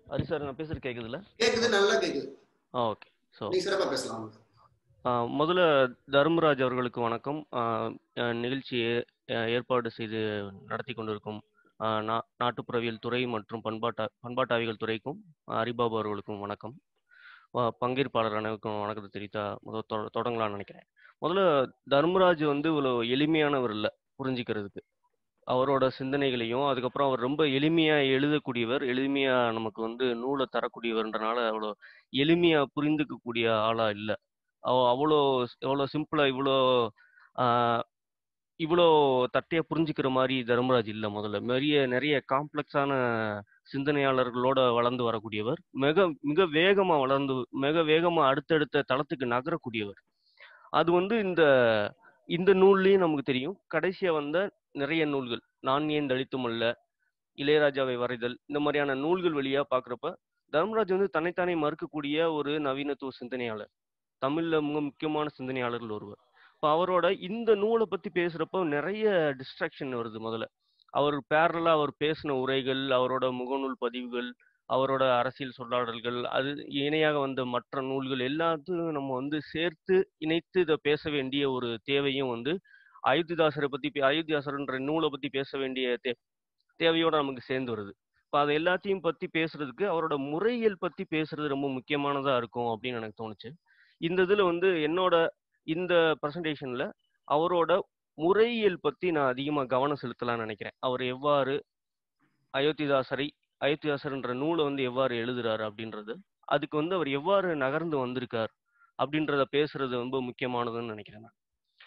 Hari sir நான் பேசுறது கேக்குதுல்ல கேக்குது நல்லா கேக்குது ஆ ஓகே ஸோ நீங்க சிறப்பா பேசலாம் முதல்ல தர்மராஜ் அவர்களுக்கு வணக்கம் ஆ, ஆ, நிகழ்ச்சியை ஆ, ஏற்பாடு செய்து நடத்தி கொண்டிருக்கும் ஆ, நா- நாட்டுப்புறவியல் துறை மற்றும் பண்பாட்டா பண்பாட்டாவிகள் துறைக்கும் ஆ, ஹரிபாபு அவர்களுக்கும் வணக்கம் ஆ, பங்கேற்பாளர் அனைவருக்கும் வணக்கத்தை தெரிவித்தா முதல் தொ- தொடங்கலாம்னு நினைக்கிறேன் முதல்ல தர்மராஜ் வந்து இவ்வளோ எளிமையானவர் இல்லை புரிஞ்சுக்கிறதுக்கு அவரோட சிந்தனைகளையும் அதுக்கப்புறம் அவர் ரொம்ப எளிமையா எழுதக்கூடியவர் எளிமையா நமக்கு வந்து நூலை தரக்கூடியவர்ன்றனால அவ்வளோ எளிமையா புரிந்துக்கக்கூடிய ஆளா இல்லை அவ அவ்வளோ எவ்வளோ சிம்பிளா இவ்வளோ ஆஹ், இவ்வளோ தட்டையா புரிஞ்சுக்கிற மாதிரி தர்மராஜ் இல்லை முதல்ல நிறைய நிறைய காம்ப்ளெக்ஸான சிந்தனையாளர்களோட வளர்ந்து வரக்கூடியவர் மிக மிக வேகமா வளர்ந்து மிக வேகமா அடுத்தடுத்த தளத்துக்கு நகரக்கூடியவர் அது வந்து இந்த இந்த நூல்லையும் நமக்கு தெரியும் கடைசியா வந்த நிறைய நூல்கள் நான் ஏன் தலித்தும் அல்ல இளையராஜாவை வரைதல் இந்த மாதிரியான நூல்கள் வழியா பாக்குறப்ப தர்மராஜ் வந்து தன்னைத்தானே மறுக்கக்கூடிய ஒரு நவீனத்துவ சிந்தனையாளர் தமிழ்ல மிக முக்கியமான சிந்தனையாளர்கள் ஒருவர் இப்போ அவரோட இந்த நூலை பத்தி பேசுறப்ப நிறைய டிஸ்ட்ராக்ஷன் வருது முதல்ல அவர் பேரலா அவர் பேசின உரைகள் அவரோட முகநூல் பதிவுகள் அவரோட அரசியல் சொல்லாடல்கள் அது இணையாக வந்த மற்ற நூல்கள் எல்லாத்தையும் நம்ம வந்து சேர்த்து இணைத்து இதை பேச வேண்டிய ஒரு தேவையும் வந்து அயோத்திதாசரை பத்தி பே- அயோத்திதாசர்ன்ற நூலை பத்தி பேச வேண்டிய தே தேவையோட நமக்கு சேர்ந்து வருது இப்போ அதை எல்லாத்தையும் பத்தி பேசுறதுக்கு அவரோட முறையியல் பத்தி பேசுறது ரொம்ப முக்கியமானதா இருக்கும் அப்படின்னு எனக்கு தோணுச்சு இந்த இதுல வந்து என்னோட இந்த ப்ரெசன்டேஷன்ல அவரோட முறையியல் பத்தி நான் அதிகமா கவனம் செலுத்தலாம்னு நினைக்கிறேன் அவர் எவ்வாறு அயோத்திதாசரை அயோத்திதாசர்ன்ற நூலை வந்து எவ்வாறு எழுதுறாரு அப்படின்றது அதுக்கு வந்து அவர் எவ்வாறு நகர்ந்து வந்திருக்கார் அப்படின்றத பேசுறது ரொம்ப முக்கியமானதுன்னு நினைக்கிறேன் நான்.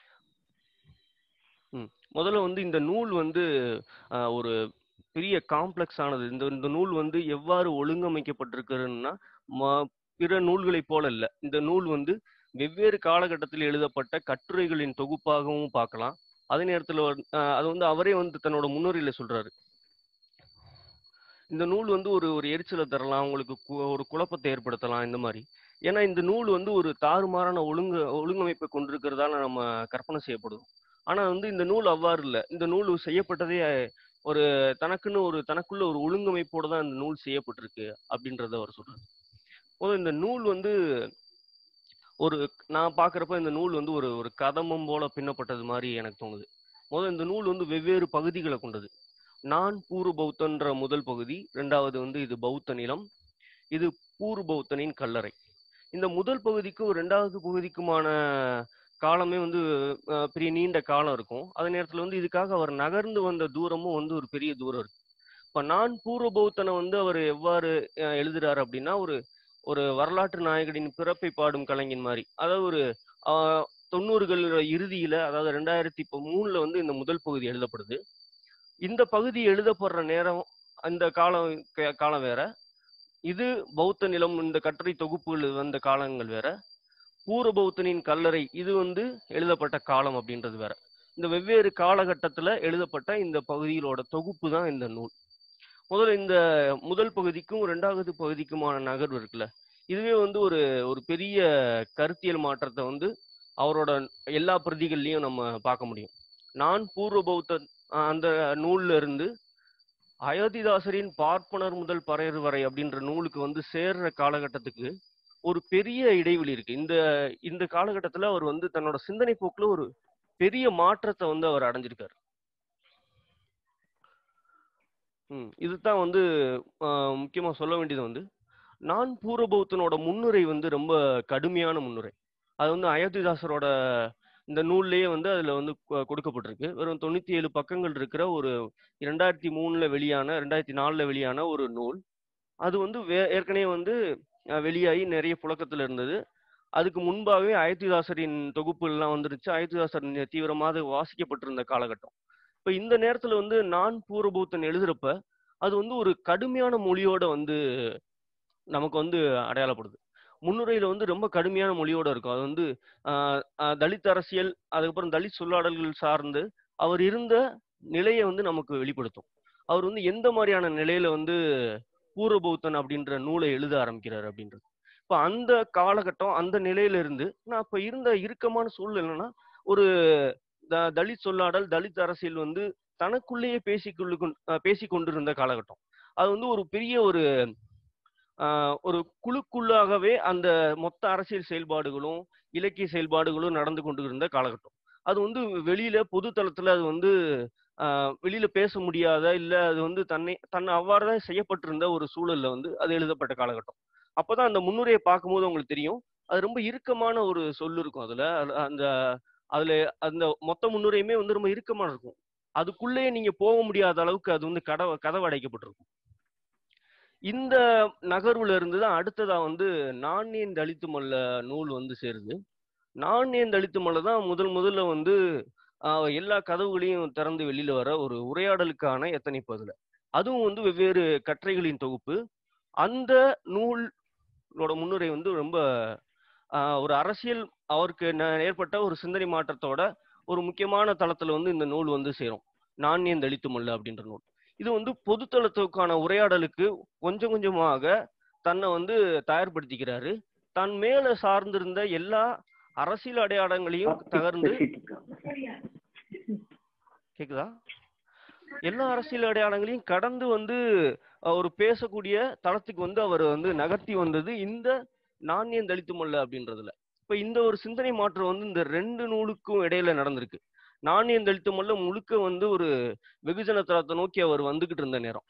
ம் முதல்ல வந்து இந்த நூல் வந்து ஆஹ், ஒரு பெரிய காம்ப்ளெக்ஸ் ஆனது இந்த இந்த நூல் வந்து எவ்வாறு ஒழுங்கமைக்கப்பட்டிருக்குன்னா ம- பிற நூல்களைப் போல இல்லை இந்த நூல் வந்து வெவ்வேறு காலகட்டத்தில் எழுதப்பட்ட கட்டுரைகளின் தொகுப்பாகவும் பார்க்கலாம் அதே நேரத்தில் அது வந்து அவரே வந்து தன்னோட முன்னுரையில சொல்றாரு இந்த நூல் வந்து ஒரு ஒரு எரிச்சலை தரலாம் உங்களுக்கு கு- ஒரு குழப்பத்தை ஏற்படுத்தலாம் இந்த மாதிரி ஏன்னா இந்த நூல் வந்து ஒரு தாறுமாறான ஒழுங்கு ஒழுங்கமைப்பை கொண்டிருக்கிறதால நம்ம கற்பனை செய்யப்படுது ஆனா வந்து இந்த நூல் அவ்வாறு இல்லை இந்த நூல் செய்யப்பட்டதே ஒரு தனக்குன்னு ஒரு தனக்குள்ள ஒரு ஒழுங்கமைப்போட தான் இந்த நூல் செய்யப்பட்டிருக்கு அப்படின்றத அவர் சொல்றாரு முதல்ல இந்த நூல் வந்து ஒரு நான் பார்க்குறப்ப இந்த நூல் வந்து ஒரு ஒரு கதம்பம் போல பின்னப்பட்டது மாதிரி எனக்கு தோணுது முதல்ல இந்த நூல் வந்து வெவ்வேறு பகுதிகளை கொண்டது நான் பூர்வ பௌத்தன்ற முதல் பகுதி ரெண்டாவது வந்து இது பௌத்த நிலம் இது பூர்வ பௌத்தனின் கல்லறை இந்த முதல் பகுதிக்கும் ரெண்டாவது பகுதிக்குமான காலமே வந்து அஹ், பெரிய நீண்ட காலம் இருக்கும் அதே நேரத்தில் வந்து இதுக்காக அவர் நகர்ந்து வந்த தூரமும் வந்து ஒரு பெரிய தூரம் இருக்கு இப்போ நான் பூர்வ பௌத்தனை வந்து அவர் எவ்வாறு அஹ், எழுதுறாரு அப்படின்னா ஒரு ஒரு வரலாற்று நாயகனின் பிறப்பை பாடும் கலைஞன் மாதிரி அதாவது ஒரு ஆஹ், தொண்ணூறுகள் இறுதியில அதாவது ரெண்டாயிரத்தி இப்போ மூணுல வந்து இந்த முதல் பகுதி எழுதப்படுது இந்த பகுதி எழுதப்படுற நேரம் அந்த காலம் கே- காலம் வேற இது பௌத்த நிலம் இந்த கட்டுரை தொகுப்புகள் வந்த காலங்கள் வேற பூர்வ பௌத்தனின் கல்லறை இது வந்து எழுதப்பட்ட காலம் அப்படின்றது வேற இந்த வெவ்வேறு காலகட்டத்துல எழுதப்பட்ட இந்த பகுதிகளோட தொகுப்பு தான் இந்த நூல் முதல்ல இந்த முதல் பகுதிக்கும் ரெண்டாவது பகுதிக்குமான நகர்வு இருக்குல்ல இதுவே வந்து ஒரு ஒரு பெரிய கருத்தியல் மாற்றத்தை வந்து அவரோட எல்லா பிரதிகள்லையும் நம்ம பார்க்க முடியும் நான் பூர்வ பௌத்த ஆஹ், அந்த நூல்ல இருந்து அயோத்திதாசரின் பார்ப்பனர் முதல் பறையர் வரை அப்படின்ற நூலுக்கு வந்து சேர்ற காலகட்டத்துக்கு ஒரு பெரிய இடைவெளி இருக்கு இந்த இந்த காலகட்டத்துல அவர் வந்து தன்னோட சிந்தனை போக்குல ஒரு பெரிய மாற்றத்தை வந்து அவர் அடைஞ்சிருக்காரு ம் இதுதான் வந்து ஆஹ், முக்கியமா சொல்ல வேண்டியது வந்து நான் பூர்வ பௌத்தனோட முன்னுரை வந்து ரொம்ப கடுமையான முன்னுரை அது வந்து அயோத்திதாசரோட இந்த நூல்லையே வந்து அதுல வந்து கொ- கொடுக்கப்பட்டிருக்கு வெறும் தொண்ணூத்தி ஏழு பக்கங்கள் இருக்கிற ஒரு இரண்டாயிரத்தி மூணுல வெளியான ரெண்டாயிரத்தி நாலுல வெளியான ஒரு நூல் அது வந்து வே ஏற்கனவே வந்து அஹ், வெளியாகி நிறைய புழக்கத்துல இருந்தது அதுக்கு முன்பாகவே அயோத்திதாசரின் தொகுப்புகள்லாம் வந்துருச்சு அயோத்திதாசர் நி- தீவிரமாக வாசிக்கப்பட்டிருந்த காலகட்டம் இப்ப இந்த நேரத்துல வந்து நான் பூர்வபௌத்தன் எழுதுறப்ப அது வந்து ஒரு கடுமையான மொழியோட வந்து நமக்கு வந்து அடையாளப்படுது முன்னுரையில வந்து ரொம்ப கடுமையான மொழியோட இருக்கும் அது வந்து ஆஹ் ஆஹ் தலித் அரசியல் அதுக்கப்புறம் தலித் சொல்லாடல்கள் சார்ந்து அவர் இருந்த நிலையை வந்து நமக்கு வெளிப்படுத்தும் அவர் வந்து எந்த மாதிரியான நிலையில வந்து பூர்வபௌத்தன் அப்படின்ற நூலை எழுத ஆரம்பிக்கிறார் அப்படின்றது இப்ப அந்த காலகட்டம் அந்த நிலையில இருந்து நான் அப்ப இருந்த இறுக்கமான சூழல் என்னன்னா ஒரு த- தலித் சொல்லாடல் தலித் அரசியல் வந்து தனக்குள்ளேயே பேசிக்கொள்ளு பேசிக் கொண்டிருந்த காலகட்டம் அது வந்து ஒரு பெரிய ஒரு ஆஹ் ஒரு குழுக்குள்ளாகவே அந்த மொத்த அரசியல் செயல்பாடுகளும் இலக்கிய செயல்பாடுகளும் நடந்து கொண்டு இருந்த காலகட்டம் அது வந்து வெளியில பொது தளத்துல அது வந்து ஆஹ் வெளியில பேச முடியாத இல்ல அது வந்து தன்னை தன்னை அவ்வாறுதான் செய்யப்பட்டிருந்த ஒரு சூழல்ல வந்து அது எழுதப்பட்ட காலகட்டம் அப்பதான் அந்த முன்னுரையை பார்க்கும்போது உங்களுக்கு தெரியும் அது ரொம்ப இறுக்கமான ஒரு சொல் இருக்கும் அதுல அது- அந்த அதுல அந்த மொத்த முன்னுரையுமே வந்து ரொம்ப இறுக்கமா இருக்கும் அதுக்குள்ளேயே நீங்க போக முடியாத அளவுக்கு அது வந்து கதவ கதவு அடைக்கப்பட்டிருக்கும் இந்த நகர்வுல இருந்து தான் அடுத்ததா வந்து நாணயம் தலித்து மல்ல நூல் வந்து சேருது நாணயம் தலித்து மல்ல தான் முதல் முதல்ல வந்து ஆஹ், எல்லா கதவுகளையும் திறந்து வெளியில வர ஒரு உரையாடலுக்கான எத்தனைப்பு அதுல அதுவும் வந்து வெவ்வேறு கட்டுரைகளின் தொகுப்பு அந்த நூலோட முன்னுரை வந்து ரொம்ப ஆஹ், ஒரு அரசியல் அவருக்கு ந- ஏற்பட்ட ஒரு சிந்தனை மாற்றத்தோட ஒரு முக்கியமான தளத்துல வந்து இந்த நூல் வந்து சேரும் நாணயம் தலித்து மல்ல அப்படின்ற நூல் இது வந்து பொதுத்தளத்துக்கான உரையாடலுக்கு கொஞ்சம் கொஞ்சமாக தன்னை வந்து தயார்படுத்திக்கிறாரு தன் மேல சார்ந்திருந்த எல்லா அரசியல் அடையாளங்களையும் தகர்ந்து கேக்குதா எல்லா அரசியல் அடையாளங்களையும் கடந்து வந்து அஹ், ஒரு பேசக்கூடிய தளத்துக்கு வந்து அவர் வந்து நகர்த்தி வந்தது இந்த நாணயம் தலித்து மல்ல அப்படின்றதுல இப்ப இந்த ஒரு சிந்தனை மாற்றம் வந்து இந்த ரெண்டு நூலுக்கும் இடையில நடந்திருக்கு நாணயம் தலித்து மல்ல முழுக்க வந்து ஒரு வெகுஜன தளத்தை நோக்கி அவர் வந்துகிட்டு இருந்த நேரம்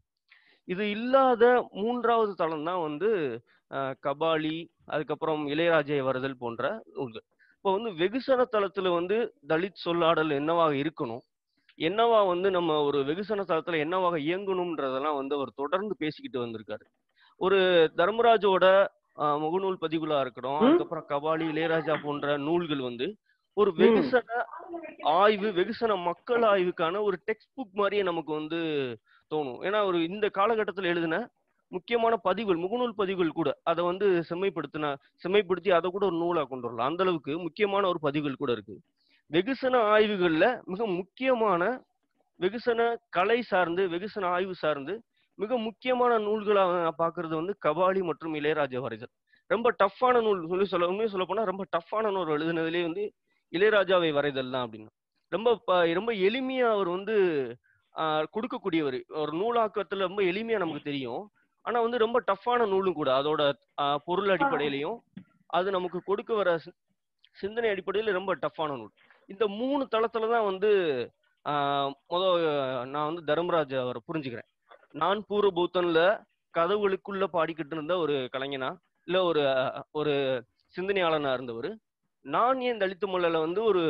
இது இல்லாத மூன்றாவது தளம் தான் வந்து அஹ், கபாலி அதுக்கப்புறம் இளையராஜை வருதல் போன்ற நூல்கள் இப்போ வந்து வெகுசன தளத்துல வந்து தலித் சொல்லாடல் என்னவாக இருக்கணும் என்னவா வந்து நம்ம ஒரு வெகுசன தளத்துல என்னவாக இயங்கணும்ன்றதெல்லாம் வந்து அவர் தொடர்ந்து பேசிக்கிட்டு வந்திருக்காரு ஒரு தர்மராஜோட அஹ், முகநூல் பதிவுகளா இருக்கட்டும் ம். அதுக்கப்புறம் கபாலி இளையராஜா போன்ற நூல்கள் வந்து ஒரு வெகுசன ஆய்வு வெகுசன மக்கள் ஆய்வுக்கான ஒரு டெக்ஸ்ட் புக் மாதிரியே நமக்கு வந்து தோணும் ஏன்னா ஒரு இந்த காலகட்டத்தில் எழுதின முக்கியமான பதிவுகள் முகநூல் பதிவுகள் கூட அதை வந்து செம்மைப்படுத்தின செம்மைப்படுத்தி அதை கூட ஒரு நூலா கொண்டு வரலாம் அந்த அளவுக்கு முக்கியமான ஒரு பதிவுகள் கூட இருக்கு வெகுசன ஆய்வுகள்ல மிக முக்கியமான வெகுசன கலை சார்ந்து வெகுசன ஆய்வு சார்ந்து மிக முக்கியமான நூல்களாக நான் பார்க்கிறது வந்து கபாலி மற்றும் இளையராஜா வரைதல் ரொம்ப டஃப்பான நூல் சொல்லி சொல்ல உண்மையை சொல்ல போனா ரொம்ப டஃப்பான நூல் எழுதுனதுலேயே வந்து இளையராஜாவை வரைதல் தான் அப்படின்னு ரொம்ப ப- ரொம்ப எளிமையா அவர் வந்து ஆஹ், கொடுக்கக்கூடியவர் ஒரு நூலாக்கத்துல ரொம்ப எளிமையா நமக்கு தெரியும் ஆனா வந்து ரொம்ப டஃப்பான நூலும் கூட அதோட ஆஹ், பொருள் அடிப்படையிலையும் அது நமக்கு கொடுக்க வர சி- சிந்தனை அடிப்படையில் ரொம்ப டஃப்பான நூல் இந்த மூணு தளத்துல தான் வந்து ஆஹ், முத நான் வந்து தர்மராஜ் அவரை புரிஞ்சுக்கிறேன் நான் பூர்வ பௌத்தன்ல கதவுகளுக்குள்ள பாடிக்கிட்டு இருந்த ஒரு கலைஞனா இல்ல ஒரு அஹ், ஒரு சிந்தனையாளனா இருந்தவர் நான் ஏன் தலித்து மல்லல வந்து ஒரு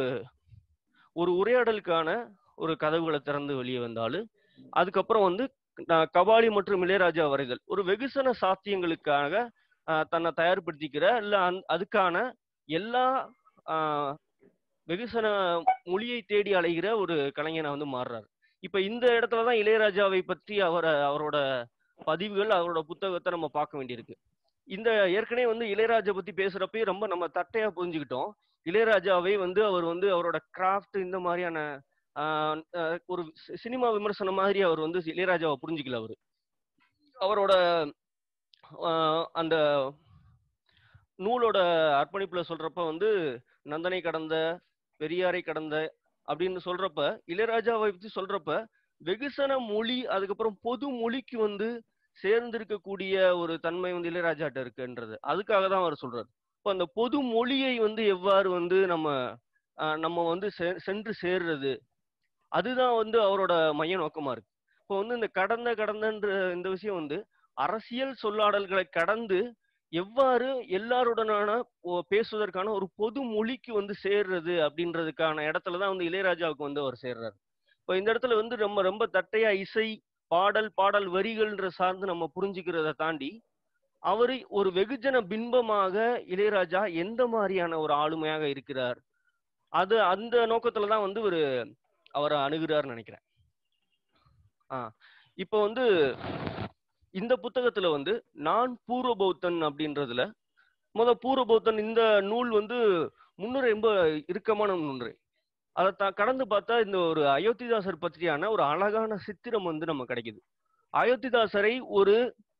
ஒரு உரையாடலுக்கான ஒரு கதவுகளை திறந்து வெளியே வந்தாலும் அதுக்கப்புறம் வந்து நான் கபாலி மற்றும் இளையராஜா வரைதல் ஒரு வெகுசன சாத்தியங்களுக்காக ஆஹ், தன்னை தயார்படுத்திக்கிற இல்ல அந்த- அதுக்கான எல்லா ஆஹ், வெகுசன மொழியை தேடி அலைகிற ஒரு கலைஞனா வந்து மாறுறாரு இப்ப இந்த இடத்துலதான் இளையராஜாவை பற்றி அவர அவரோட பதிவுகள் அவரோட புத்தகத்தை நம்ம பார்க்க வேண்டியிருக்கு இந்த ஏற்கனவே வந்து இளையராஜா பத்தி பேசுறப்பயே ரொம்ப நம்ம தட்டையா புரிஞ்சுக்கிட்டோம் இளையராஜாவை வந்து அவர் வந்து அவரோட கிராஃப்ட் இந்த மாதிரியான ஆஹ், ஆஹ், ஒரு சி- சினிமா விமர்சனம் மாதிரி அவர் வந்து இளையராஜாவை புரிஞ்சுக்கல அவரு அவரோட ஆஹ், அந்த நூலோட அர்ப்பணிப்புல சொல்றப்ப வந்து நந்தனை கடந்த பெரியாரை கடந்த அப்படின்னு சொல்றப்ப இளையராஜாவை பத்தி சொல்றப்ப வெகுசன மொழி அதுக்கப்புறம் பொது மொழிக்கு வந்து சேர்ந்திருக்கக்கூடிய ஒரு தன்மை வந்து இளையராஜாட்ட இருக்குன்றது அதுக்காக தான் அவர் சொல்றாரு இப்போ அந்த பொது மொழியை வந்து எவ்வாறு வந்து நம்ம ஆஹ், நம்ம வந்து செ- சென்று சேர்றது அதுதான் வந்து அவரோட மைய நோக்கமா இருக்கு இப்போ வந்து இந்த கடந்த கடந்தன்ற இந்த விஷயம் வந்து அரசியல் சொல்லாடல்களை கடந்து எவ்வாறு எல்லாருடனான ஒ- பேசுவதற்கான ஒரு பொது மொழிக்கு வந்து சேர்றது அப்படின்றதுக்கான இடத்துல தான் வந்து இளையராஜாவுக்கு வந்து அவர் சேர்றாரு இப்போ இந்த இடத்துல வந்து ரொம்ப ரொம்ப தட்டையா இசை பாடல் பாடல் வரிகள்ன்ற சார்ந்து நம்ம புரிஞ்சுக்கிறத தாண்டி அவரு ஒரு வெகுஜன பிம்பமாக இளையராஜா எந்த மாதிரியான ஒரு ஆளுமையாக இருக்கிறார் அது அந்த நோக்கத்துல தான் வந்து ஒரு அவரை அணுகுறாருன்னு நினைக்கிறேன் ஆ இப்போ வந்து இந்த புத்தகத்துல வந்து நான் பூர்வ பௌத்தன் அப்படின்றதுல முத பூர்வ பௌத்தன் இந்த நூல் வந்து முன்னுரை ரொம்ப இறுக்கமான முன்னுரை அதை த- கடந்து பார்த்தா இந்த ஒரு அயோத்திதாசர் பற்றியான ஒரு அழகான சித்திரம் வந்து நம்ம கிடைக்குது அயோத்திதாசரை ஒரு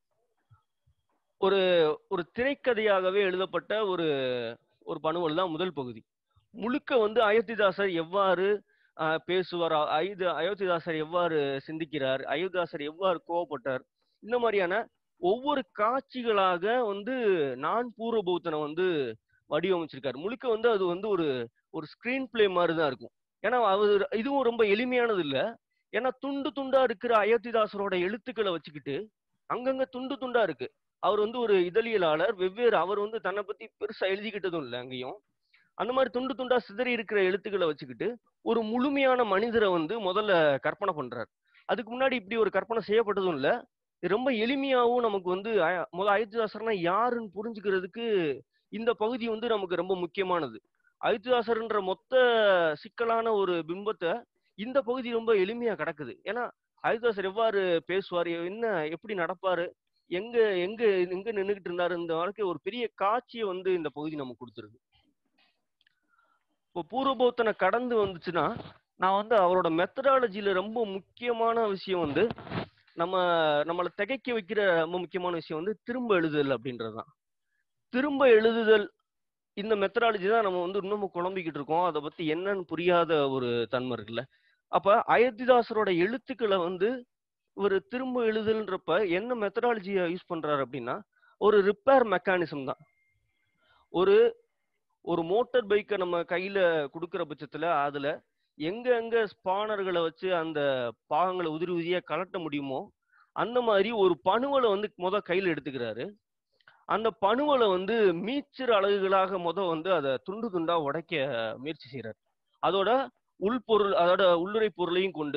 ஒரு ஒரு திரைக்கதையாகவே எழுதப்பட்ட ஒரு ஒரு பணுவல் தான் முதல் பகுதி முழுக்க வந்து அயோத்திதாசர் எவ்வாறு ஆஹ், பேசுவார் அ- அயோத்தி அயோத்திதாசர் எவ்வாறு சிந்திக்கிறார் அயோத்திதாசர் எவ்வாறு கோவப்பட்டார் இந்த மாதிரியான ஒவ்வொரு காட்சிகளாக வந்து நான் பூர்வ பௌத்தனை வந்து வடிவமைச்சிருக்காரு முழுக்க வந்து அது வந்து ஒரு ஒரு ஸ்கிரீன் பிளே மாதிரி தான் இருக்கும் ஏன்னா அவர் இதுவும் ரொம்ப எளிமையானது இல்ல ஏன்னா துண்டு துண்டா இருக்கிற அயோத்திதாசரோட எழுத்துக்களை வச்சுக்கிட்டு அங்கங்க துண்டு துண்டா இருக்கு அவர் வந்து ஒரு இதழியலாளர் வெவ்வேறு அவர் வந்து தன்னை பத்தி பெருசா எழுதிக்கிட்டதும் இல்லை அங்கேயும் அந்த மாதிரி துண்டு துண்டா சிதறி இருக்கிற எழுத்துக்களை வச்சுக்கிட்டு ஒரு முழுமையான மனிதரை வந்து முதல்ல கற்பனை பண்றாரு அதுக்கு முன்னாடி இப்படி ஒரு கற்பனை செய்யப்பட்டதும் இல்ல இது ரொம்ப எளிமையாவும் நமக்கு வந்து அய- முத அயோத்திதாசர்னா யாருன்னு புரிஞ்சுக்கிறதுக்கு இந்த பகுதி வந்து நமக்கு ரொம்ப முக்கியமானது அயோத்திதாசர்ன்ற மொத்த சிக்கலான ஒரு பிம்பத்தை இந்த பகுதி ரொம்ப எளிமையா கிடக்குது ஏன்னா அயோத்திதாசர் எவ்வாறு பேசுவார் என்ன எப்படி நடப்பாரு எங்க எங்க எங்க நின்னுகிட்டு இருந்தாரு இந்த வாழ்க்கை ஒரு பெரிய காட்சியை வந்து இந்த பகுதி நமக்கு கொடுத்துருது இப்போ பூர்வபௌத்தனை கடந்து வந்துச்சுன்னா நான் வந்து அவரோட மெத்தடாலஜில ரொம்ப முக்கியமான விஷயம் வந்து நம்ம நம்மளை திகைக்க வைக்கிற ரொம்ப முக்கியமான விஷயம் வந்து திரும்ப எழுதுதல் அப்படின்றதுதான் திரும்ப எழுதுதல் இந்த மெத்தடாலஜி தான் நம்ம வந்து இன்னமும் குழம்பிக்கிட்டு இருக்கோம் அதை பத்தி என்னன்னு புரியாத ஒரு தன்மை இருக்குல்ல அப்ப அயோத்திதாசரோட எழுத்துக்களை வந்து ஒரு திரும்ப எழுதுன்றப்ப என்ன மெத்தடாலஜியை யூஸ் பண்றாரு அப்படின்னா ஒரு ரிப்பேர் மெக்கானிசம் தான் ஒரு ஒரு மோட்டார் பைக்கை நம்ம கையில கொடுக்குற பட்சத்துல அதுல எங்க எங்க ஸ்பானர்களை வச்சு அந்த பாகங்களை உதிரி உதிரியா கலட்ட முடியுமோ அந்த மாதிரி ஒரு பணுவலை வந்து முத கையில எடுத்துக்கிறாரு அந்த பணுவலை வந்து மீச்சர் அலகுகளாக முத வந்து அதை துண்டு துண்டா உடைக்க முயற்சி செய்யறாரு அதோட உள்பொருள் அதோட உள்ளுரை பொருளையும் கொண்டு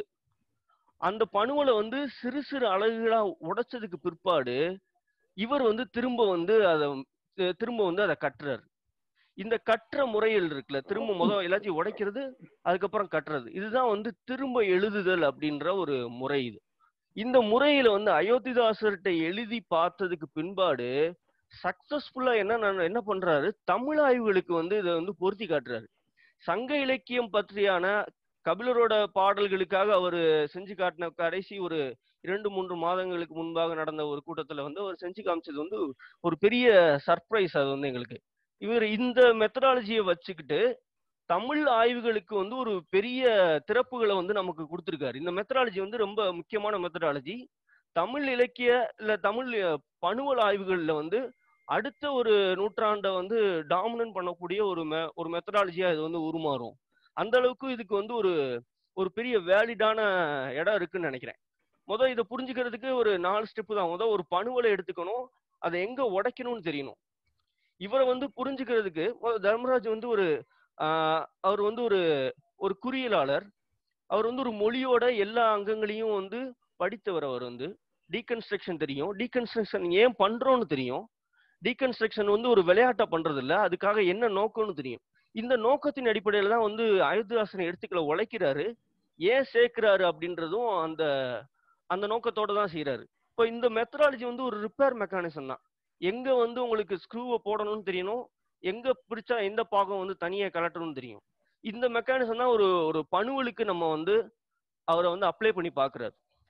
அந்த பணுவலை வந்து சிறு சிறு அலகுகளா உடைச்சதுக்கு பிற்பாடு இவர் வந்து திரும்ப வந்து அதை திரும்ப வந்து அதை கட்டுறாரு இந்த கட்டுற முறையில் இருக்குல்ல திரும்ப முதல் எல்லாத்தையும் உடைக்கிறது அதுக்கப்புறம் கட்டுறது இதுதான் வந்து திரும்ப எழுதுதல் அப்படின்ற ஒரு முறை இது இந்த முறையில வந்து அயோத்திதாசர்கிட்ட எழுதி பார்த்ததுக்கு பின்பாடு சக்சஸ்ஃபுல்லா என்ன நட- என்ன பண்றாரு தமிழ் ஆய்வுகளுக்கு வந்து இதை வந்து பொருத்தி காட்டுறாரு சங்க இலக்கியம் பற்றியான கபிலரோட பாடல்களுக்காக அவர் செஞ்சு காட்டின கடைசி ஒரு இரண்டு மூன்று மாதங்களுக்கு முன்பாக நடந்த ஒரு கூட்டத்துல வந்து அவர் செஞ்சு காமிச்சது வந்து ஒரு பெரிய சர்ப்ரைஸ் அது வந்து எங்களுக்கு இவர் இந்த மெத்தடாலஜியை வச்சுக்கிட்டு தமிழ் ஆய்வுகளுக்கு வந்து ஒரு பெரிய திறப்புகளை வந்து நமக்கு கொடுத்துருக்காரு இந்த மெத்தடாலஜி வந்து ரொம்ப முக்கியமான மெத்தடாலஜி தமிழ் இலக்கிய இல்ல தமிழ் அஹ், பணுவல் ஆய்வுகள்ல வந்து அடுத்த ஒரு நூற்றாண்டை வந்து டாமினன்ட் பண்ணக்கூடிய ஒரு மெ ஒரு மெத்தடாலஜியா இது வந்து உருமாறும் அந்த அளவுக்கு இதுக்கு வந்து ஒரு ஒரு பெரிய வேலிடான இடம் இருக்குன்னு நினைக்கிறேன் முத இதை புரிஞ்சுக்கிறதுக்கு ஒரு நாலு ஸ்டெப் தான் முத ஒரு பணுவலை எடுத்துக்கணும் அதை எங்க உடைக்கணும்னு தெரியணும் இவரை வந்து புரிஞ்சுக்கிறதுக்கு முதல்ல தர்மராஜ் வந்து ஒரு ஆஹ், அவர் வந்து ஒரு ஒரு குறியலாளர் அவர் வந்து ஒரு மொழியோட எல்லா அங்கங்களையும் வந்து படித்தவர் அவர் வந்து டீகன்ஸ்ட்ரக்ஷன் தெரியும் டீகன்ஸ்ட்ரக்ஷன் ஏன் பண்றோம்னு தெரியும் டீகன்ஸ்ட்ரக்ஷன் வந்து ஒரு விளையாட்டா பண்றது இல்ல அதுக்காக என்ன நோக்கம்னு தெரியும் இந்த நோக்கத்தின் அடிப்படையில தான் வந்து அயோத்திதாசன் எழுத்துக்களை உழைக்கிறாரு ஏன் சேர்க்கிறாரு அப்படின்றதும் அந்த அந்த நோக்கத்தோட தான் செய்யறாரு இப்போ இந்த மெத்தடாலஜி வந்து ஒரு ரிப்பேர் மெக்கானிசம் தான் எங்க வந்து உங்களுக்கு ஸ்க்ரூவை போடணும்னு தெரியணும் எங்க பிடிச்சா எந்த பாகம் வந்து தனியா கலட்டணும்னு தெரியும் இந்த மெக்கானிசம் தான் ஒரு ஒரு பணுவலுக்கு நம்ம வந்து அவரை வந்து அப்ளை பண்ணி பார்க்கறாரு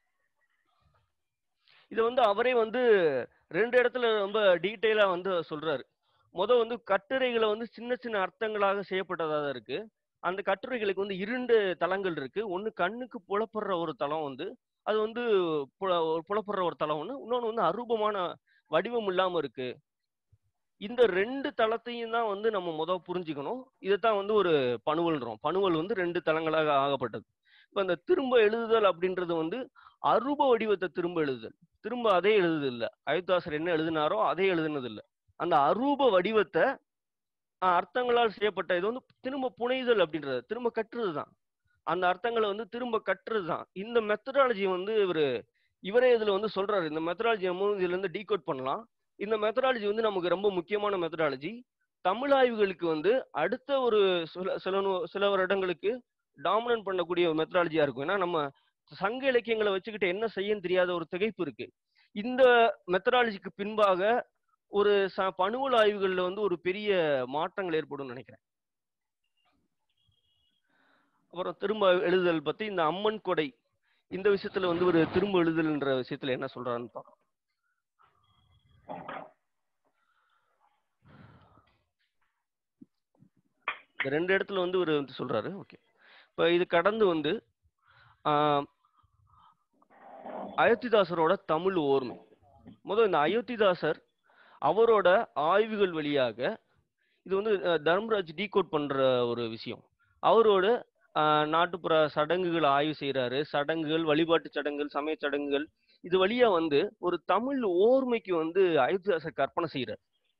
இதை வந்து அவரே வந்து ரெண்டு இடத்துல ரொம்ப டீட்டெயிலா வந்து சொல்றாரு முத வந்து கட்டுரைகளை வந்து சின்ன சின்ன அர்த்தங்களாக செய்யப்பட்டதா தான் இருக்கு அந்த கட்டுரைகளுக்கு வந்து இரண்டு தளங்கள் இருக்கு ஒன்னு கண்ணுக்கு புலப்படுற ஒரு தளம் வந்து அது வந்து புல- ஒரு புலப்படுற ஒரு தளம் ஒண்ணு இன்னொன்னு வந்து அரூபமான வடிவம் இல்லாம இருக்கு இந்த ரெண்டு தளத்தையும் தான் வந்து நம்ம முத புரிஞ்சுக்கணும் இதைத்தான் வந்து ஒரு பணுவல்ன்றோம் பணுவல் வந்து ரெண்டு தளங்களாக ஆகப்பட்டது இப்ப இந்த திரும்ப எழுதுதல் அப்படின்றது வந்து அரூப வடிவத்தை திரும்ப எழுதுதல் திரும்ப அதே எழுதுது இல்ல அயோத்தாசர் என்ன எழுதினாரோ அதே எழுதுனது இல்ல அந்த அரூப வடிவத்தை ஆஹ், அர்த்தங்களால் செய்யப்பட்ட இது வந்து திரும்ப புனைதல் அப்படின்றது திரும்ப கட்டுறது தான் அந்த அர்த்தங்களை வந்து திரும்ப கட்டுறது தான் இந்த மெத்தடாலஜி வந்து இவரு இவரே இதுல வந்து சொல்றாரு இந்த மெத்தடாலஜி நம்ம இதுல இருந்து டீகோட் பண்ணலாம் இந்த மெத்தடாலஜி வந்து நமக்கு ரொம்ப முக்கியமான மெத்தடாலஜி தமிழ் ஆய்வுகளுக்கு வந்து அடுத்த ஒரு சில சில நூ- சில வருடங்களுக்கு டாமினன்ட் பண்ணக்கூடிய மெத்தடாலஜியா இருக்கும் ஏன்னா நம்ம சங்க இலக்கியங்களை வச்சுக்கிட்டு என்ன செய்யன்னு தெரியாத ஒரு திகைப்பு இருக்கு இந்த மெத்தடாலஜிக்கு பின்பாக ஒரு ச பணுவல் ஆய்வுகள்ல வந்து ஒரு பெரிய மாற்றங்கள் ஏற்படும் நினைக்கிறேன் அப்புறம் திரும்ப எழுதுதல் பத்தி இந்த அம்மன் கொடை இந்த விஷயத்துல வந்து ஒரு திரும்ப எழுதுதல்ன்ற விஷயத்துல என்ன சொல்றாருன்னு பார்க்கலாம் இந்த ரெண்டு இடத்துல வந்து ஒரு வந்து சொல்றாரு ஓகே இப்ப இது கடந்து வந்து ஆஹ், அயோத்திதாசரோட தமிழ் ஓர்மை முதல் இந்த அயோத்திதாசர் அவரோட ஆய்வுகள் வழியாக இது வந்து அஹ், தர்மராஜ் டீகோட் பண்ற ஒரு விஷயம் அவரோட அஹ், நாட்டுப்புற சடங்குகள் ஆய்வு செய்யறாரு சடங்குகள் வழிபாட்டு சடங்குகள் சமய சடங்குகள் இது வழியா வந்து ஒரு தமிழ் ஓர்மைக்கு வந்து அயோத்திதாசர் கற்பனை செய்யறார்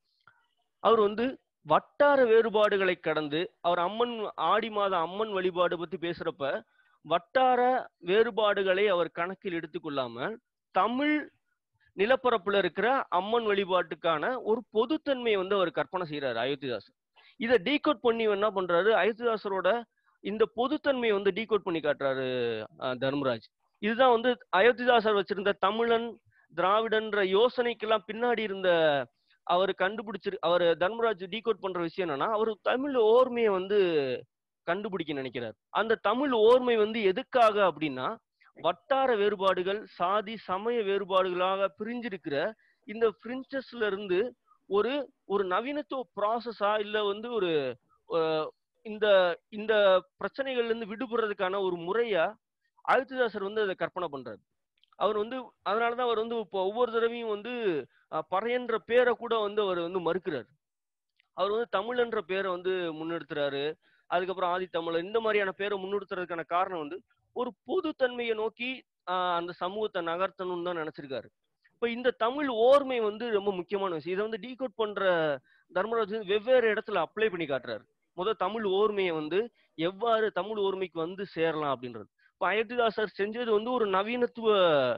அவர் வந்து வட்டார வேறுபாடுகளை கடந்து அவர் அம்மன் ஆடி மாத அம்மன் வழிபாடு பத்தி பேசுறப்ப வட்டார வேறுபாடுகளை அவர் கணக்கில் எடுத்துக்கொள்ளாம தமிழ் நிலப்பரப்புல இருக்கிற அம்மன் வழிபாட்டுக்கான ஒரு பொதுத்தன்மையை வந்து அவர் கற்பனை செய்யறாரு அயோத்திதாசர் இதை டீகோட் பண்ணி என்ன பண்றாரு அயோத்திதாசரோட இந்த பொதுத்தன்மையை வந்து டீகோட் பண்ணி காட்டுறாரு அஹ், தர்மராஜ் இதுதான் வந்து அயோத்திதாசர் வச்சிருந்த தமிழன் திராவிடன்ற யோசனைக்கெல்லாம் பின்னாடி இருந்த அவர் கண்டுபிடிச்சிரு அவர் தர்மராஜ் டீகோட் பண்ற விஷயம் என்னன்னா அவர் தமிழ் ஓர்மையை வந்து கண்டுபிடிக்க நினைக்கிறார் அந்த தமிழ் ஓர்மை வந்து எதுக்காக அப்படின்னா வட்டார வேறுபாடுகள் சாதி சமய வேறுபாடுகளாக பிரிஞ்சிருக்கிற இந்த பிரின்சஸ்ல இருந்து ஒரு ஒரு நவீனத்துவ ப்ராசஸா இல்ல வந்து ஒரு அஹ், இந்த இந்த பிரச்சனைகள்ல இருந்து விடுபடுறதுக்கான ஒரு முறையா அழுத்துதாசர் வந்து அதை கற்பனை பண்றாரு அவர் வந்து அதனாலதான் அவர் வந்து இப்போ ஒவ்வொரு தடவையும் வந்து அஹ், பறையன்ற பேரை கூட வந்து அவர் வந்து மறுக்கிறார் அவர் வந்து தமிழ்ன்ற பேரை வந்து முன்னெடுத்துறாரு அதுக்கப்புறம் ஆதித்தமிழர் இந்த மாதிரியான பேரை முன்னிறுத்துறதுக்கான காரணம் வந்து ஒரு பொதுத்தன்மையை நோக்கி ஆஹ் அந்த சமூகத்தை நகர்த்தணும்னு தான் நினைச்சிருக்காரு இப்ப இந்த தமிழ் ஓர்மை வந்து ரொம்ப முக்கியமான விஷயம் இதை வந்து டீகோட் பண்ற தர்மராஜ் வந்து வெவ்வேறு இடத்துல அப்ளை பண்ணி காட்டுறாரு முதல் தமிழ் ஓர்மையை வந்து எவ்வாறு தமிழ் ஓர்மைக்கு வந்து சேரலாம் அப்படின்றது இப்ப அயோத்திதாசர் செஞ்சது வந்து ஒரு நவீனத்துவ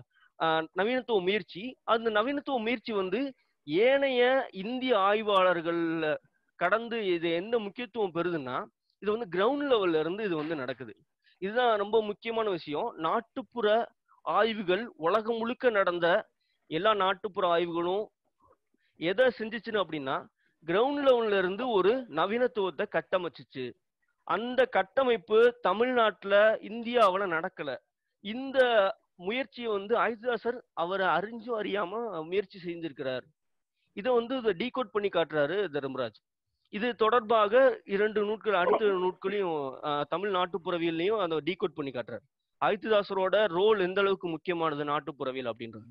ஆஹ் நவீனத்துவ முயற்சி அந்த நவீனத்துவ முயற்சி வந்து ஏனைய இந்திய ஆய்வாளர்கள் கடந்து இது எந்த முக்கியத்துவம் பெறுதுன்னா இது வந்து கிரவுண்ட் லெவல்ல இருந்து இது வந்து நடக்குது இதுதான் ரொம்ப முக்கியமான விஷயம் நாட்டுப்புற ஆய்வுகள் உலகம் முழுக்க நடந்த எல்லா நாட்டுப்புற ஆய்வுகளும் எதை செஞ்சுச்சுன்னு அப்படின்னா கிரவுண்ட் லெவல்ல இருந்து ஒரு நவீனத்துவத்தை கட்டமைச்சுச்சு அந்த கட்டமைப்பு தமிழ்நாட்டுல இந்தியாவுல நடக்கல இந்த முயற்சியை வந்து ஆயுதாசர் அவரை அறிஞ்சும் அறியாம முயற்சி செஞ்சிருக்கிறார் இதை வந்து இதை டீகோட் பண்ணி காட்டுறாரு தர்மராஜ் இது தொடர்பாக இரண்டு நூட்கள் அடுத்த நூட்களையும் ஆஹ், தமிழ் நாட்டுப்புறவியல்லையும் அதை டீகோட் பண்ணி காட்டுறாரு ஆயுத்துதாசரோட ரோல் எந்த அளவுக்கு முக்கியமானது நாட்டுப்புறவியல் அப்படின்றது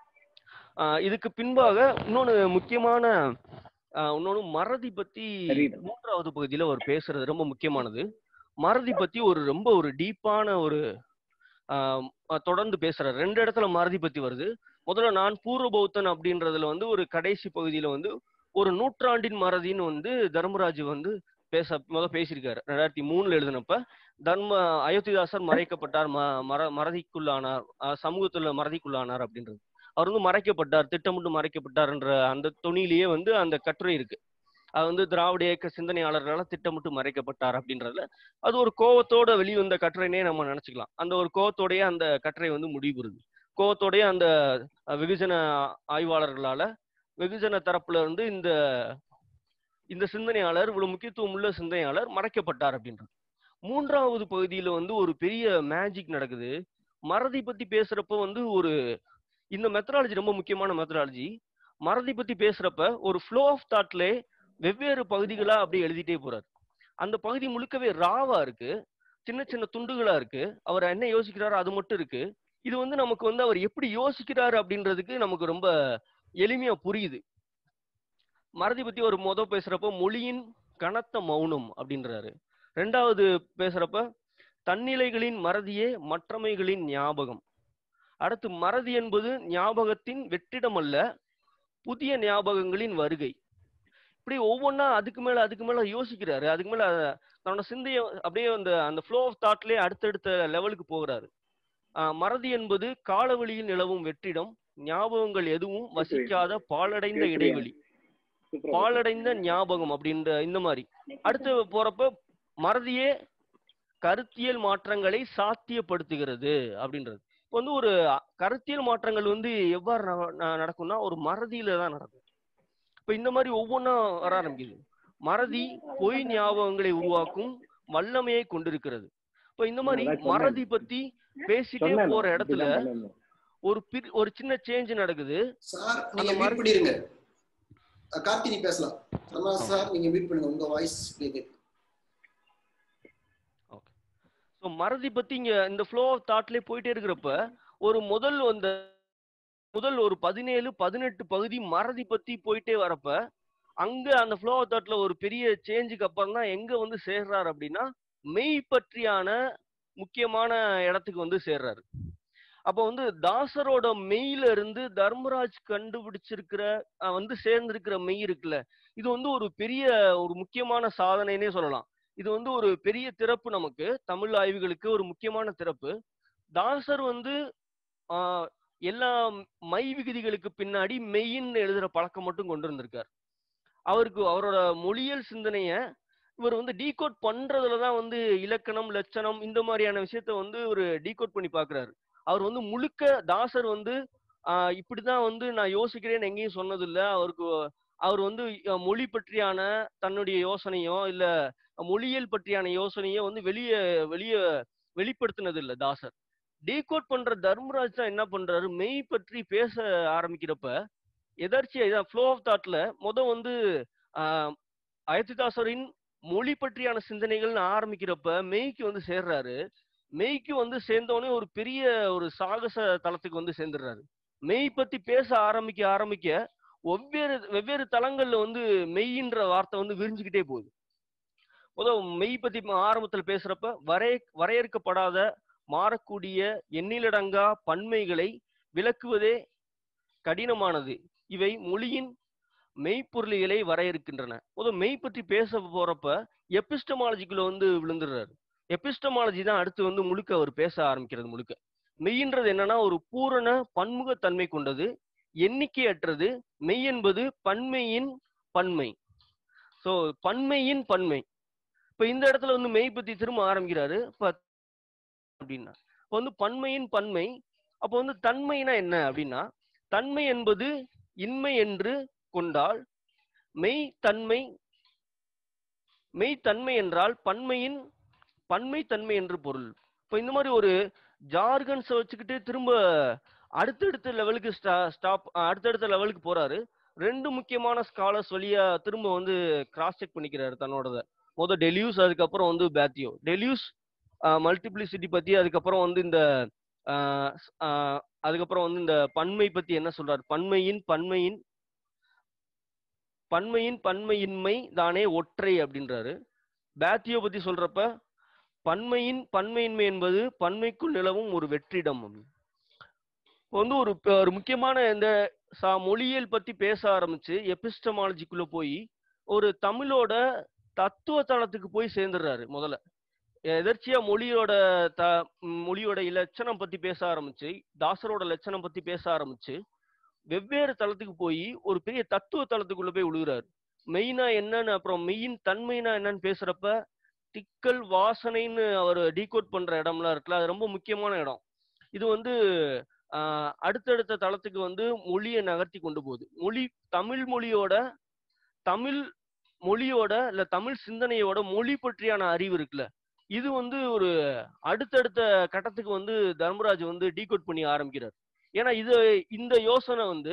ஆஹ், இதுக்கு பின்பாக இன்னொன்னு முக்கியமான ஆஹ், இன்னொன்னு மறதி பத்தி சரீரம். மூன்றாவது பகுதியில அவர் பேசுறது ரொம்ப முக்கியமானது மறதி பத்தி ஒரு ரொம்ப ஒரு டீப்பான ஒரு ஆஹ், அஹ், தொடர்ந்து பேசுறாரு ரெண்டு இடத்துல மறதி பத்தி வருது முதல்ல நான் பூர்வ பௌத்தன் அப்படின்றதுல வந்து ஒரு கடைசி பகுதியில வந்து ஒரு நூற்றாண்டின் மறதின்னு வந்து தர்மராஜ் வந்து பேச முத பேசியிருக்காரு ரெண்டாயிரத்தி மூணுல எழுதினப்ப தர்ம அயோத்திதாசர் மறைக்கப்பட்டார் ம மற மறதிக்குள்ளானார் அஹ் சமூகத்துல மறதிக்குள்ளானார் அப்படின்றது அவர் வந்து மறைக்கப்பட்டார் திட்டமிட்டு மறைக்கப்பட்டார்ன்ற அந்த துணியிலேயே வந்து அந்த கட்டுரை இருக்கு அது வந்து திராவிட இயக்க சிந்தனையாளர்களால் திட்டமிட்டு மறைக்கப்பட்டார் அப்படின்றதுல அது ஒரு கோவத்தோட வெளிவந்த கட்டுரைனே நம்ம நினைச்சுக்கலாம் அந்த ஒரு கோவத்தோடயே அந்த கட்டுரை வந்து முடிவுறுது கோவத்தோடயே அந்த அஹ், வெகுஜன ஆய்வாளர்களால வெகுஜன தரப்புல இருந்து இந்த இந்த சிந்தனையாளர் இவ்வளவு முக்கியத்துவம் உள்ள சிந்தனையாளர் மறைக்கப்பட்டார் அப்படின்றது மூன்றாவது பகுதியில வந்து ஒரு பெரிய மேஜிக் நடக்குது மறதி பத்தி பேசுறப்ப வந்து ஒரு இந்த மெத்தடாலஜி ரொம்ப முக்கியமான மெத்தடாலஜி மறதி பத்தி பேசுறப்ப ஒரு ஃப்ளோ ஆஃப் தாட்லே வெவ்வேறு பகுதிகளா அப்படியே எழுதிட்டே போறாரு அந்த பகுதி முழுக்கவே ராவா இருக்கு சின்ன சின்ன துண்டுகளா இருக்கு அவர் என்ன யோசிக்கிறாரோ அது மட்டும் இருக்கு இது வந்து நமக்கு வந்து அவர் எப்படி யோசிக்கிறாரு அப்படின்றதுக்கு நமக்கு ரொம்ப எளிமையா புரியுது மறதி பத்தி ஒரு முத பேசுறப்ப மொழியின் கனத்த மௌனம் அப்படின்றாரு ரெண்டாவது பேசுறப்ப தன்னிலைகளின் மறதியே மற்றமைகளின் ஞாபகம் அடுத்து மறதி என்பது ஞாபகத்தின் வெற்றிடம் அல்ல புதிய ஞாபகங்களின் வருகை இப்படி ஒவ்வொன்றா அதுக்கு மேல அதுக்கு மேல யோசிக்கிறாரு அதுக்கு மேல தன்னோட சிந்தைய அப்படியே அந்த அந்த ஃப்ளோ ஆஃப் தாட்லயே அடுத்தடுத்த லெவலுக்கு போகிறாரு ஆஹ் மறதி என்பது காலவெளியில் நிலவும் வெற்றிடம் ஞாபகங்கள் எதுவும் வசிக்காத பாலடைந்த இடைவெளி பாலடைந்த ஞாபகம் அப்படின்ற இந்த மாதிரி அடுத்து போறப்ப மறதியே கருத்தியல் மாற்றங்களை சாத்தியப்படுத்துகிறது அப்படின்றது இப்போ வந்து ஒரு அ- கருத்தியல் மாற்றங்கள் வந்து எவ்வாறு ந- ந- நடக்கும்னா ஒரு மறதியில தான் நடக்கும் இப்போ இந்த மாதிரி ஒவ்வொன்றா வர ஆரம்பிக்குது மறதி பொய் ஞாபகங்களை உருவாக்கும் வல்லமையை கொண்டிருக்கிறது இப்போ இந்த மாதிரி அதான் சொன்னேன். மறதி பத்தி பேசிட்டே சொன்னேன் போற நான், இடத்துல இப்படிதான் பண்ணணும். ஒரு பிரி- ஒரு சின்ன சேஞ்ச் நடக்குது சார் நீங்க அந்த மியூட் மாதிரி- பண்ணிருங்க அஹ் கார்த்தி நீ பேசலாம் ரமணா சார் நீங்க மியூட் பண்ணுங்க உங்க வாய்ஸ் கேக்குது ஸோ மறதி பத்தி இங்க இந்த ஃப்ளோ ஆஃப் தாட்லயே போயிட்டே இருக்கிறப்ப ஒரு முதல் அந்த முதல் ஒரு பதினேழு பதினெட்டு பகுதி மறதி பத்தி போயிட்டே வரப்ப அங்க அந்த ஃப்ளோ தாட்ல ஒரு பெரிய சேஞ்சுக்கு அப்புறம் தான் எங்க வந்து சேர்றாரு அப்படின்னா மெய் பற்றியான முக்கியமான இடத்துக்கு வந்து சேர்றாரு அப்போ வந்து தாசரோட மெய்யில இருந்து தர்மராஜ் கண்டுபிடிச்சிருக்கிற அஹ், வந்து சேர்ந்திருக்கிற மெய் இருக்குல்ல இது வந்து ஒரு பெரிய ஒரு முக்கியமான சாதனைனே சொல்லலாம் இது வந்து ஒரு பெரிய திறப்பு நமக்கு தமிழ் ஆய்வுகளுக்கு ஒரு முக்கியமான திறப்பு தாசர் வந்து ஆஹ், எல்லா மை விகுதிகளுக்கு பின்னாடி மெய்ன்னு எழுதுற பழக்கம் மட்டும் கொண்டு வந்திருக்கார் அவருக்கு அவரோட மொழியியல் சிந்தனைய இவர் வந்து டீகோட் பண்றதுல தான் வந்து இலக்கணம் லட்சணம் இந்த மாதிரியான விஷயத்த வந்து ஒரு டீகோட் பண்ணி பாக்குறாரு அவர் வந்து முழுக்க தாசர் வந்து ஆஹ், இப்படிதான் வந்து நான் யோசிக்கிறேன்னு எங்கேயும் சொன்னதில்ல அவருக்கு அவர் வந்து அஹ், மொழி பற்றியான தன்னுடைய யோசனையோ இல்ல மொழியியல் பற்றியான யோசனையோ வந்து வெளியே வெளியே வெளிப்படுத்தினது இல்ல தாசர் டீகோட் பண்ற தர்மராஜ் தான் என்ன பண்றாரு மெய் பற்றி பேச ஆரம்பிக்கிறப்ப எதர்ச்சியா இதான் ஃப்ளோ ஆஃப் தாட்ல முத வந்து ஆஹ், அயோத்திதாசரின் மொழி பற்றியான சிந்தனைகள்னு ஆரம்பிக்கிறப்ப மெய்க்கு வந்து சேர்றாரு மெய்க்கு வந்து சேர்ந்தோடனே ஒரு பெரிய ஒரு சாகச தளத்துக்கு வந்து சேர்ந்துடுறாரு மெய் பத்தி பேச ஆரம்பிக்க ஆரம்பிக்க வெவ்வேறு வெவ்வேறு தளங்கள்ல வந்து மெய்ன்ற வார்த்தை வந்து விரிஞ்சுக்கிட்டே போகுது முதல் மெய் பத்தி ஆரம்பத்துல பேசுறப்ப வரைய வரையறுக்கப்படாத மாறக்கூடிய எண்ணிலடங்கா பன்மைகளை விளக்குவதே கடினமானது இவை மொழியின் மெய்ப்பொருளிகளை வரையறுக்கின்றன முதல் மெய் பற்றி பேச போறப்ப எபிஸ்டமாலஜிக்குள்ள வந்து விழுந்துடுறாரு எபிஸ்டமாலஜி தான் அடுத்து வந்து முழுக்க அவர் பேச ஆரம்பிக்கிறது முழுக்க மெய்ன்றது என்னன்னா ஒரு பூரண பன்முகத்தன்மை கொண்டது எண்ணிக்கையற்றது மெய் என்பது பன்மையின் பன்மை சோ பன்மையின் பன்மை இப்ப இந்த இடத்துல வந்து மெய் பத்தி திரும்ப ஆரம்பிக்கிறாரு இப்ப அப்படின்னா இப்ப வந்து பன்மையின் பன்மை அப்போ வந்து தன்மைனா என்ன அப்படின்னா தன்மை என்பது இன்மை என்று கொண்டால் மெய் தன்மை மெய் தன்மை என்றால் பன்மையின் பன்மை தன்மை என்று பொருள் இப்போ இந்த மாதிரி ஒரு ஜார்கன்ஸை வச்சுக்கிட்டு திரும்ப அடுத்தடுத்த லெவலுக்கு ஸ்டாப் அடுத்தடுத்த லெவலுக்கு போறாரு ரெண்டு முக்கியமான ஸ்காலர்ஸ் வழியா திரும்ப வந்து கிராஸ் செக் பண்ணிக்கிறாரு தன்னோடத முத டெலியூஸ் அதுக்கப்புறம் வந்து பேத்தியோ டெலியூஸ் மல்டிப்ளிசிட்டி பத்தி அதுக்கப்புறம் வந்து இந்த ஆஹ் ஆஹ் அதுக்கப்புறம் வந்து இந்த பன்மை பத்தி என்ன சொல்றாரு பன்மையின் பன்மையின் பன்மையின் பன்மையின்மை தானே ஒற்றை அப்படின்றாரு பேத்தியோ பத்தி சொல்றப்ப பன்மையின் பன்மையின்மை என்பது பன்மைக்குள் நிலவும் ஒரு வெற்றிடம் அப்படின்னு. இப்ப வந்து ஒரு ப- ஒரு முக்கியமான இந்த சா மொழியியல் பத்தி பேச ஆரம்பிச்சு எபிஸ்டமாலஜிக்குள்ள போய் ஒரு தமிழோட தத்துவ தளத்துக்கு போய் சேர்ந்துடுறாரு முதல்ல எதர்ச்சியா மொழியோட த ம், மொழியோட இலட்சணம் பத்தி பேச ஆரம்பிச்சு தாசரோட லட்சணம் பத்தி பேச ஆரம்பிச்சு வெவ்வேறு தளத்துக்கு போய் ஒரு பெரிய தத்துவ தளத்துக்குள்ள போய் விழுகிறாரு மெயினா என்னன்னு அப்புறம் மெயின் தன்மைனா என்னன்னு பேசுறப்ப திக்கல் வாசனைன்னு அவர் டீகோட் பண்ற இடம்லாம் இருக்குல்ல அது ரொம்ப முக்கியமான இடம் இது வந்து ஆஹ், அடுத்தடுத்த தளத்துக்கு வந்து மொழியை நகர்த்தி கொண்டு போகுது மொழி தமிழ் மொழியோட தமிழ் மொழியோட இல்ல தமிழ் சிந்தனையோட மொழி பற்றியான அறிவு இருக்குல்ல இது வந்து ஒரு அடுத்தடுத்த கட்டத்துக்கு வந்து தர்மராஜ் வந்து டீகோட் பண்ணி ஆரம்பிக்கிறார் ஏன்னா இது இந்த யோசனை வந்து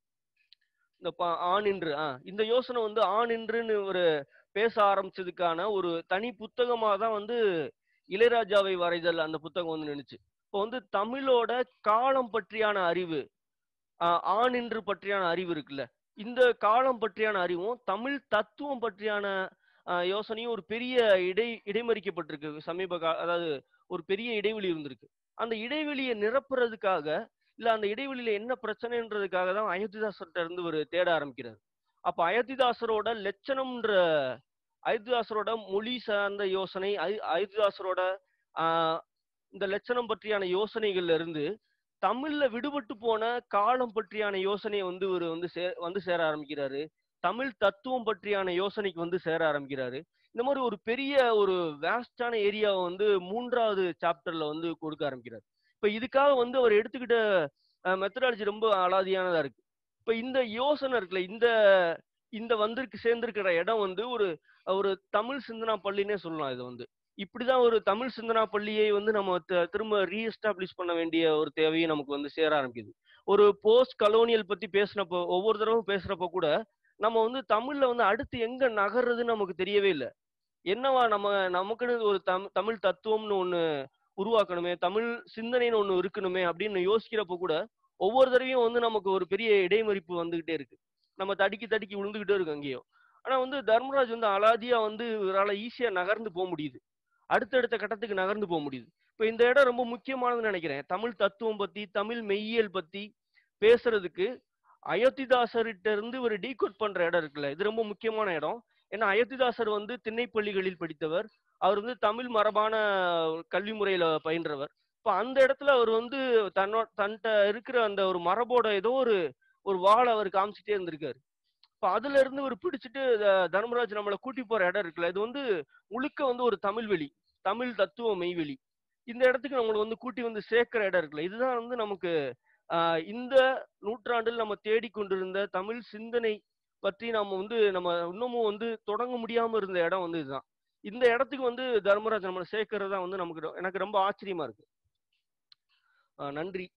இந்த ப- ஆண் என்று ஆ இந்த யோசனை வந்து ஆண் என்றுன்னு ஒரு பேச ஆரம்பிச்சதுக்கான ஒரு தனி புத்தகமா தான் வந்து இளையராஜாவை வரைதல் அந்த புத்தகம் வந்து நினைச்சு இப்போ வந்து தமிழோட காலம் பற்றியான அறிவு ஆஹ் ஆண் என்று பற்றியான அறிவு இருக்குல்ல இந்த காலம் பற்றியான அறிவும் தமிழ் தத்துவம் பற்றியான ஆஹ் யோசனையும் ஒரு பெரிய இடை இடைமறிக்கப்பட்டிருக்கு சமீப கா அதாவது ஒரு பெரிய இடைவெளி இருந்திருக்கு அந்த இடைவெளியை நிரப்புறதுக்காக இல்ல அந்த இடைவெளியில என்ன பிரச்சனைன்றதுக்காக தான் அயோத்திதாசர்கிட்ட இருந்து ஒரு தேட ஆரம்பிக்கிறார் அப்ப அயோத்திதாசரோட லட்சணம்ன்ற அயோத்திதாசரோட மொழி சார்ந்த யோசனை அயோ- அயோத்திதாசரோட ஆஹ் இந்த லட்சணம் பற்றியான யோசனைகள்ல இருந்து தமிழ்ல விடுபட்டு போன காலம் பற்றியான யோசனையை வந்து ஒரு வந்து சே வந்து சேர ஆரம்பிக்கிறாரு தமிழ் தத்துவம் பற்றியான யோசனைக்கு வந்து சேர ஆரம்பிக்கிறாரு இந்த மாதிரி ஒரு பெரிய ஒரு வேஸ்டான ஏரியாவை வந்து மூன்றாவது சாப்டர்ல வந்து கொடுக்க ஆரம்பிக்கிறார் இப்ப இதுக்காக வந்து அவர் எடுத்துக்கிட்ட மெத்தடாலஜி ரொம்ப அலாதியானதா இருக்கு இப்ப இந்த யோசனை இருக்குல்ல இந்த இந்த வந்திருக்கு சேர்ந்திருக்கிற இடம் வந்து ஒரு ஒரு தமிழ் சிந்தனா பள்ளினே சொல்லலாம் இது வந்து இப்படிதான் ஒரு தமிழ் சிந்தனா பள்ளியை வந்து நம்ம த- திரும்ப ரீஎஸ்டாப்ளிஷ் பண்ண வேண்டிய ஒரு தேவையும் நமக்கு வந்து சேர ஆரம்பிக்குது ஒரு போஸ்ட் கலோனியல் பத்தி பேசினப்போ ஒவ்வொரு தடவும் பேசுறப்ப கூட நம்ம வந்து தமிழ்ல வந்து அடுத்து எங்க நகர்றதுன்னு நமக்கு தெரியவே இல்லை என்னவா நம்ம நமக்குன்னு ஒரு தம் தமிழ் தத்துவம்னு ஒண்ணு உருவாக்கணுமே தமிழ் சிந்தனைன்னு ஒண்ணு இருக்கணுமே அப்படின்னு யோசிக்கிறப்ப கூட ஒவ்வொரு தடவையும் வந்து நமக்கு ஒரு பெரிய இடைமறிப்பு வந்துகிட்டே இருக்கு நம்ம தடுக்கி தடுக்கி விழுந்துகிட்டே இருக்கு அங்கேயும் ஆனா வந்து தர்மராஜ் வந்து அலாதியா வந்து இவரால ஈஸியா நகர்ந்து போக முடியுது அடுத்தடுத்த கட்டத்துக்கு நகர்ந்து போக முடியுது இப்ப இந்த இடம் ரொம்ப முக்கியமானதுன்னு நினைக்கிறேன் தமிழ் தத்துவம் பத்தி தமிழ் மெய்யியல் பத்தி பேசுறதுக்கு அயோத்திதாசர்கிட்ட இருந்து ஒரு டீகோட் பண்ற இடம் இருக்குல்ல இது ரொம்ப முக்கியமான இடம் ஏன்னா அயோத்திதாசர் வந்து திண்ணைப்பள்ளிகளில் படித்தவர் அவர் வந்து தமிழ் மரபான கல்வி முறையில பயின்றவர் இப்ப அந்த இடத்துல அவர் வந்து தன்னோட தன்கிட்ட இருக்கிற அந்த ஒரு மரபோட ஏதோ ஒரு ஒரு வாழை அவர் காமிச்சிட்டே இருந்திருக்காரு இப்ப அதுல இருந்து ஒரு பிடிச்சிட்டு த- தர்மராஜ் நம்மளை கூட்டி போற இடம் இருக்குல்ல இது வந்து முழுக்க வந்து ஒரு தமிழ் வெளி தமிழ் தத்துவ மெய்வெளி இந்த இடத்துக்கு நம்மளை வந்து கூட்டி வந்து சேர்க்கிற இடம் இருக்குல்ல இதுதான் வந்து நமக்கு ஆஹ் இந்த நூற்றாண்டில் நம்ம தேடிக்கொண்டிருந்த தமிழ் சிந்தனை பற்றி நம்ம வந்து நம்ம இன்னமும் வந்து தொடங்க முடியாம இருந்த இடம் வந்து இதுதான் இந்த இடத்துக்கு வந்து தர்மராஜ் நம்மளை சேர்க்கறது தான் வந்து நமக்கு ரொ- எனக்கு ரொம்ப ஆச்சரியமா இருக்கு ஆஹ் நன்றி